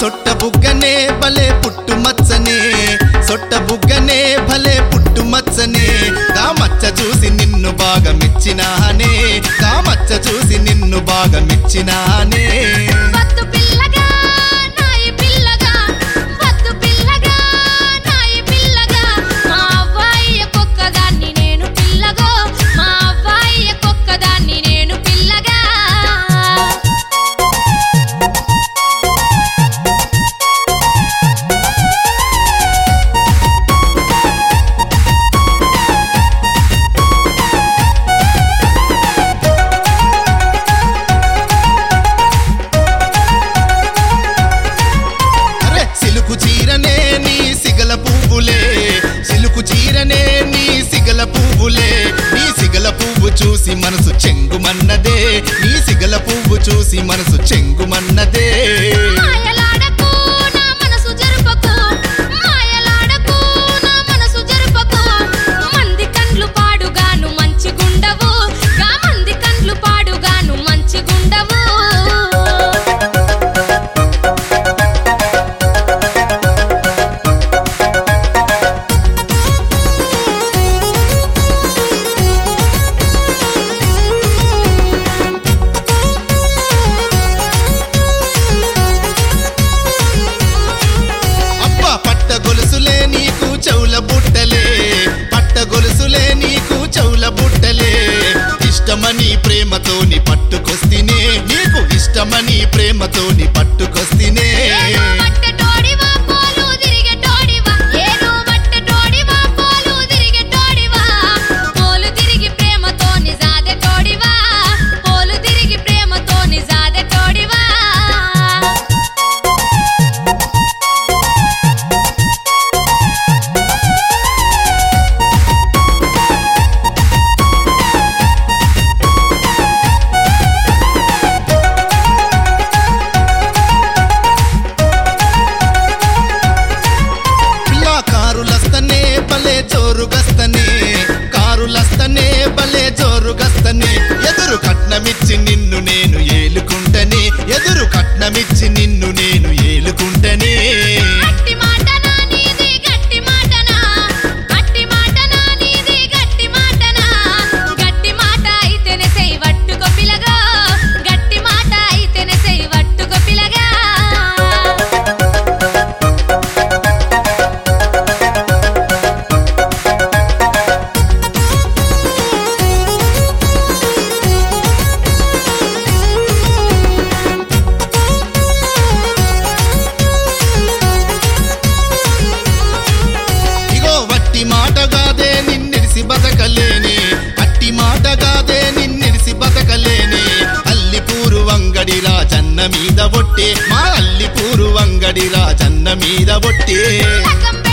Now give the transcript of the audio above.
సొట్ట బుగ్గనే భలే పుట్టు మచ్చనే సొట్ట బుగ్గనే భలే పుట్టు మచ్చనే గా మచ్చ చూసి నిన్ను బాగా మెచ్చినానే గా మచ్చ చూసి నిన్ను బాగా మెచ్చినానే వద్దు పిల్లగా నాయి పిల్లగా వద్దు పిల్లగా నాయి పిల్లగా మా అవ్వాయి కుక్కదాన్ని నేను పిల్లగో మా అవ్వాయి కుక్కదాన్ని నేను పిల్లగా అరే సిలుకు చీరనే నీ సిగల పువ్వులే సిలుకు చీరనే నీ సిగల పువ్వులే నీ సిగల పువ్వు చూసి మనసు చెంగుమన్నదే నీ సిగల పువ్వు చూసి మనసు చెంగుమన్నదే మాయలాడకు నా మనసు జరుపకు మాయలాడకు నా మనసు జరుపకు మంది కండ్లు పాడుగాను మంచిగుండవు గా మంది కండ్లు పాడుగాను మంచిగుండవు అబ్బా పట్ట గొలుసులే నీకు చెవుల బుట్టలే పట్ట గొలుసులే నీకు చెవుల బుట్టలే ఇష్టమని ప్రేమతోని పట్టుకొస్తినే నీకు ఇష్టమని ప్రేమతోని పట్టుకొస్తినే ఏను మట్టటోడివా పోలు తిరిగేటోడివా ఏను మట్టటోడివా పోలు తిరిగేటోడివా పోలు తిరిగి ప్రేమతోని సాదెటోడివా పోలు తిరిగి ప్రేమతోని సాదెటోడివా పిల్ల కారులస్తనే భలే జోరుగస్తనే కారులస్తనే భలే జోరుగస్తనే ఎదురు కట్నమిచ్చి నిన్ను నేను ఏలుకుంటనే ఎదురు కట్నమిచ్చి నిన్ను నేను ఏలుకుంటనే గట్టి మాటనా నీది గట్టి మాటనా గట్టి మాటనా నీది గట్టి మాటనా గట్టి మాట అయితేనే సెయ్యి వట్టుకో పిలగా గట్టి మాట అయితేనే సెయ్యి వట్టుకో పిలగా ఇగో వట్టి మాటగాదే నిన్నెడిసి బతకలేని అట్టి మాటగాదే నిన్నెడిసి బతకలేని అల్లిపూరు వంగడి రాజన్న మీద బొట్టే మా అల్లిపూరు వంగడి రాజన్న మీద బొట్టే లగ్గం